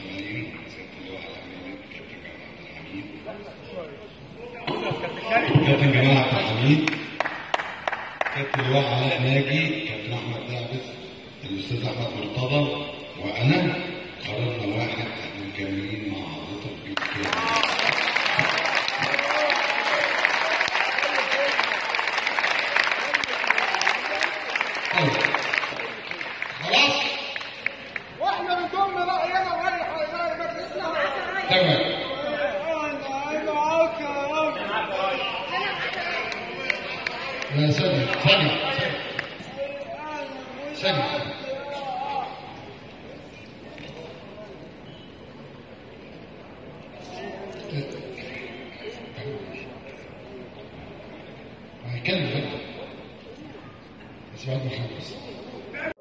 الملايين سياده اللواء الامين كابتن جمال عبد الحميد كابتن جمال عبد الحميد كابتن اللواء علاء ناجي كابتن احمد دعبس الاستاذ احمد مرتضى وانا قررنا واحد احنا مكملين مع حضرتك في الكلام. طيب خلاص واحنا بنضم راينا وراي حاجه بس اسمع تمام انا معاك لا ثانية ثانية ثانية هيكلم بس بعد ما اخلص